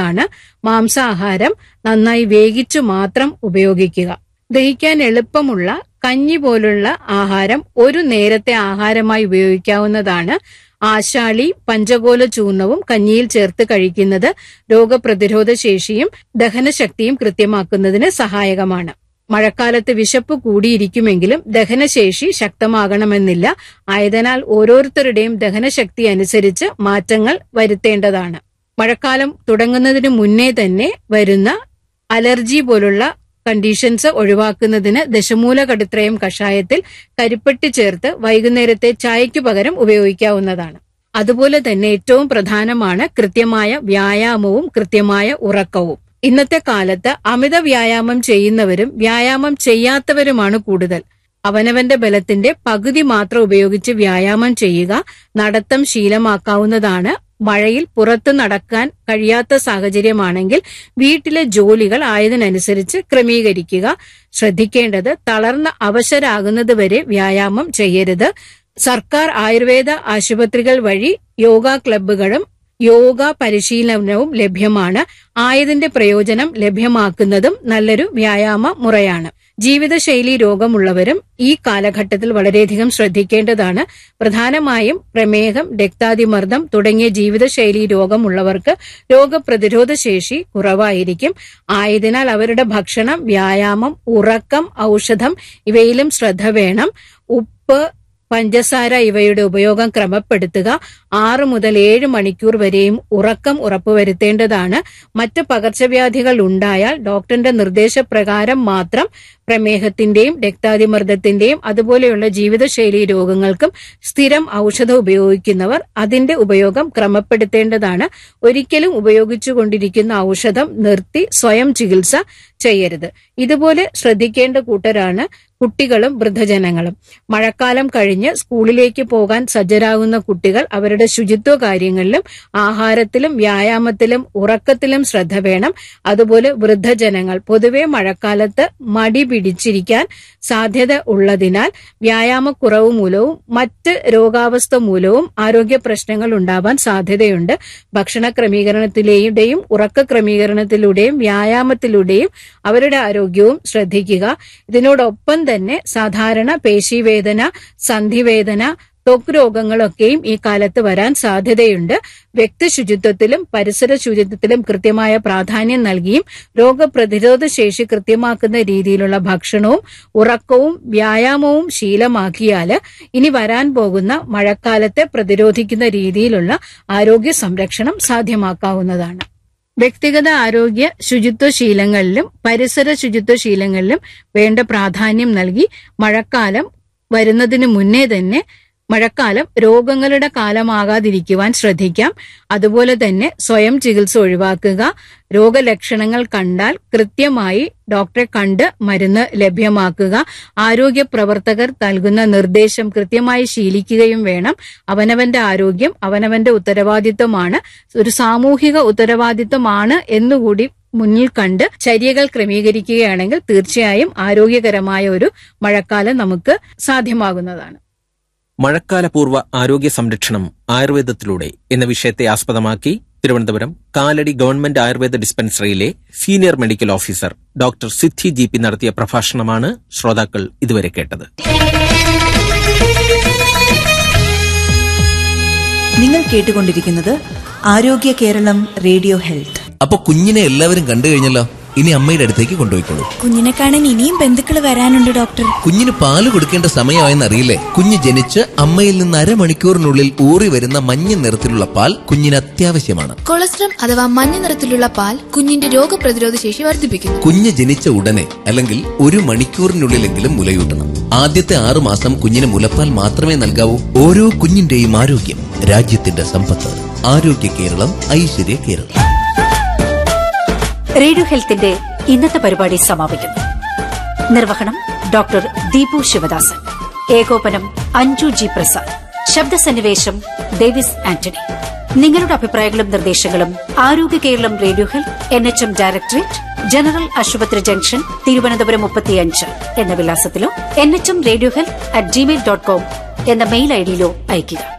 നല്ലതാണ് മാംസാഹാരം നന്നായി വേവിച്ചു മാത്രം ഉപയോഗിക്കുക ദഹിക്കാൻ എളുപ്പമുള്ള കഞ്ഞി പോലുള്ള ആഹാരം ഒരു നേരത്തെ ആഹാരമായി ഉപയോഗിക്കാവുന്നതാണ് ആശാളി പഞ്ചകോല ചൂർണവും കഞ്ഞിയിൽ ചേർത്ത് കഴിക്കുന്നത് രോഗപ്രതിരോധ ശേഷിയും ദഹനശക്തിയും കൃത്യമാക്കുന്നതിന് സഹായകമാണ് മഴക്കാലത്ത് വിശപ്പ് കൂടിയിരിക്കുമെങ്കിലും ദഹനശേഷി ശക്തമാകണമെന്നില്ല ആയതിനാൽ ഓരോരുത്തരുടെയും ദഹനശക്തി അനുസരിച്ച് മാറ്റങ്ങൾ വരുത്തേണ്ടതാണ് മഴക്കാലം തുടങ്ങുന്നതിന് മുന്നേ തന്നെ വരുന്ന അലർജി പോലുള്ള കണ്ടീഷൻസ് ഒഴിവാക്കുന്നതിന് ദശമൂല കടുത്രയം കഷായത്തിൽ കരിപ്പെട്ടി ചേർത്ത് വൈകുന്നേരത്തെ ചായയ്ക്ക് പകരം ഉപയോഗിക്കാവുന്നതാണ് അതുപോലെ തന്നെ ഏറ്റവും പ്രധാനമാണ് കൃത്യമായ വ്യായാമവും കൃത്യമായ ഉറക്കവും ഇന്നത്തെ കാലത്ത് അമിത വ്യായാമം ചെയ്യുന്നവരും വ്യായാമം ചെയ്യാത്തവരുമാണ് കൂടുതൽ അവനവന്റെ ബലത്തിന്റെ പകുതി മാത്രം ഉപയോഗിച്ച് വ്യായാമം ചെയ്യുക നടത്തം ശീലമാക്കാവുന്നതാണ് മഴയിൽ പുറത്തു നടക്കാൻ കഴിയാത്ത സാഹചര്യമാണെങ്കിൽ വീട്ടിലെ ജോലികൾ ആയതിനനുസരിച്ച് ക്രമീകരിക്കുക ശ്രദ്ധിക്കേണ്ടത് തളർന്ന അവശരാകുന്നത് വരെ വ്യായാമം ചെയ്യരുത് സർക്കാർ ആയുർവേദ ആശുപത്രികൾ വഴി യോഗ ക്ലബ്ബുകളും യോഗ പരിശീലനവും ലഭ്യമാണ് ആയതിന്റെ പ്രയോജനം ലഭ്യമാക്കുന്നതും നല്ലൊരു വ്യായാമ മുറയാണ് ജീവിതശൈലി രോഗമുള്ളവരും ഈ കാലഘട്ടത്തിൽ വളരെയധികം ശ്രദ്ധിക്കേണ്ടതാണ് പ്രധാനമായും പ്രമേഹം രക്താതിമർദ്ദം തുടങ്ങിയ ജീവിതശൈലി രോഗമുള്ളവർക്ക് രോഗപ്രതിരോധ ശേഷി കുറവായിരിക്കും ആയതിനാൽ അവരുടെ ഭക്ഷണം വ്യായാമം ഉറക്കം ഔഷധം ഇവയിലും ശ്രദ്ധ വേണം ഉപ്പ് പഞ്ചസാര ഇവയുടെ ഉപയോഗം ക്രമപ്പെടുത്തുക ആറ് മുതൽ ഏഴ് മണിക്കൂർ വരെയും ഉറക്കം ഉറപ്പുവരുത്തേണ്ടതാണ് മറ്റ് പകർച്ചവ്യാധികൾ ഉണ്ടായാൽ ഡോക്ടറിന്റെ നിർദ്ദേശപ്രകാരം മാത്രം പ്രമേഹത്തിന്റെയും രക്താതിമർദ്ദത്തിന്റെയും അതുപോലെയുള്ള ജീവിതശൈലി രോഗങ്ങൾക്കും സ്ഥിരം ഔഷധം ഉപയോഗിക്കുന്നവർ അതിന്റെ ഉപയോഗം ക്രമപ്പെടുത്തേണ്ടതാണ് ഒരിക്കലും ഉപയോഗിച്ചുകൊണ്ടിരിക്കുന്ന ഔഷധം നിർത്തി സ്വയം ചികിത്സ ചെയ്യരുത് ഇതുപോലെ ശ്രദ്ധിക്കേണ്ട കൂട്ടരാണ് കുട്ടികളും വൃദ്ധജനങ്ങളും മഴക്കാലം കഴിഞ്ഞ് സ്കൂളിലേക്ക് പോകാൻ സജ്ജരാകുന്ന കുട്ടികൾ അവരുടെ ശുചിത്വ കാര്യങ്ങളിലും ആഹാരത്തിലും വ്യായാമത്തിലും ഉറക്കത്തിലും ശ്രദ്ധ വേണം അതുപോലെ വൃദ്ധജനങ്ങൾ പൊതുവെ മഴക്കാലത്ത് മടി പിടിച്ചിരിക്കാൻ സാധ്യത ഉള്ളതിനാൽ വ്യായാമക്കുറവ് മൂലവും മറ്റ് രോഗാവസ്ഥ മൂലവും ആരോഗ്യ പ്രശ്നങ്ങൾ ഉണ്ടാവാൻ സാധ്യതയുണ്ട് ഭക്ഷണ ക്രമീകരണത്തിലൂടെയും ഉറക്ക ക്രമീകരണത്തിലൂടെയും വ്യായാമത്തിലൂടെയും അവരുടെ ആരോഗ്യവും ശ്രദ്ധിക്കുക ഇതിനോടൊപ്പം തന്നെ സാധാരണ പേശിവേദന സന്ധിവേദന ത്വക്ക് രോഗങ്ങളൊക്കെയും ഈ കാലത്ത് വരാൻ സാധ്യതയുണ്ട് വ്യക്തി ശുചിത്വത്തിലും പരിസര ശുചിത്വത്തിലും കൃത്യമായ പ്രാധാന്യം നൽകിയും രോഗപ്രതിരോധ ശേഷി കൃത്യമാക്കുന്ന രീതിയിലുള്ള ഭക്ഷണവും ഉറക്കവും വ്യായാമവും ശീലമാക്കിയാൽ ഇനി വരാൻ പോകുന്ന മഴക്കാലത്തെ പ്രതിരോധിക്കുന്ന രീതിയിലുള്ള ആരോഗ്യ സംരക്ഷണം സാധ്യമാക്കാവുന്നതാണ് വ്യക്തിഗത ആരോഗ്യ ശുചിത്വ ശീലങ്ങളിലും പരിസര ശുചിത്വ ശീലങ്ങളിലും വേണ്ട പ്രാധാന്യം നൽകി മഴക്കാലം വരുന്നതിന് മുന്നേ തന്നെ മഴക്കാലം രോഗങ്ങളുടെ കാലമാകാതിരിക്കുവാൻ ശ്രദ്ധിക്കാം അതുപോലെ തന്നെ സ്വയം ചികിത്സ ഒഴിവാക്കുക രോഗലക്ഷണങ്ങൾ കണ്ടാൽ കൃത്യമായി ഡോക്ടറെ കണ്ട് മരുന്ന് ലഭ്യമാക്കുക ആരോഗ്യ പ്രവർത്തകർ നൽകുന്ന നിർദ്ദേശം കൃത്യമായി ശീലിക്കുകയും വേണം അവനവന്റെ ആരോഗ്യം അവനവന്റെ ഉത്തരവാദിത്വമാണ് ഒരു സാമൂഹിക ഉത്തരവാദിത്വമാണ് എന്നുകൂടി മുന്നിൽ കണ്ട് ചര്യകൾ ക്രമീകരിക്കുകയാണെങ്കിൽ തീർച്ചയായും ആരോഗ്യകരമായ ഒരു മഴക്കാലം നമുക്ക് സാധ്യമാകുന്നതാണ് മഴക്കാലപൂർവ്വ ആരോഗ്യ സംരക്ഷണം ആയുർവേദത്തിലൂടെ എന്ന വിഷയത്തെ ആസ്പദമാക്കി തിരുവനന്തപുരം കാലടി ഗവൺമെന്റ് ആയുർവേദ ഡിസ്പെൻസറിയിലെ senior medical officer doctor Siddhi G P നടത്തിയ പ്രഭാഷണമാണ് ശ്രോതാക്കൾ ഇതുവരെ കേട്ടത് നിങ്ങൾ കേട്ടുകൊണ്ടിരിക്കുന്നത് ആരോഗ്യ കേരളം റേഡിയോ ഹെൽത്ത് അപ്പൊ കുഞ്ഞിനെ എല്ലാവരും കണ്ടു കഴിഞ്ഞല്ലോ ഇനി അമ്മയുടെ അടുത്തേക്ക് കൊണ്ടുപോയിക്കോളൂ കുഞ്ഞിനെ കാണാൻ ഇനിയും ബന്ധുക്കൾ വരാനുണ്ട് ഡോക്ടർ കുഞ്ഞിന് പാല് കൊടുക്കേണ്ട സമയമായെന്ന് അറിയില്ലേ കുഞ്ഞ് ജനിച്ച് അമ്മയിൽ നിന്ന് അരമണിക്കൂറിനുള്ളിൽ ഊറി വരുന്ന മഞ്ഞ നിറത്തിലുള്ള പാൽ കുഞ്ഞിന് അത്യാവശ്യമാണ് കൊളസ്ട്രം അഥവാ മഞ്ഞ നിറത്തിലുള്ള പാൽ കുഞ്ഞിന്റെ രോഗപ്രതിരോധ ശേഷി വർദ്ധിപ്പിക്കുന്നു കുഞ്ഞ് ജനിച്ച ഉടനെ അല്ലെങ്കിൽ ഒരു മണിക്കൂറിനുള്ളിലെങ്കിലും മുലയൂട്ടണം ആദ്യത്തെ ആറു മാസം കുഞ്ഞിന് മുലപ്പാൽ മാത്രമേ നൽകാവൂ ഓരോ കുഞ്ഞിന്റെയും ആരോഗ്യം രാജ്യത്തിന്റെ സമ്പത്ത് ആരോഗ്യ കേരളം ഐശ്വര്യ കേരളം റേഡിയോ ഹെൽത്തിന്റെ ഇന്നത്തെ പരിപാടി സമാപിക്കുന്നു നിർവഹണം ഡോക്ടർ ദീപു ശിവദാസൻ ഏകോപനം അഞ്ജു ജി പ്രസാദ് ശബ്ദസന്നിവേശം ഡേവിസ് ആന്റണി നിങ്ങളുടെ അഭിപ്രായങ്ങളും നിർദ്ദേശങ്ങളും ആരോഗ്യ Keralam radio health N H M directorate general ആശുപത്രി ജംഗ്ഷൻ തിരുവനന്തപുരം മുപ്പത്തിയഞ്ച് എന്ന വിലാസത്തിലോ N H M radio health at Gmail dot com എന്ന മെയിൽ ഐഡിയിലോ അയയ്ക്കുക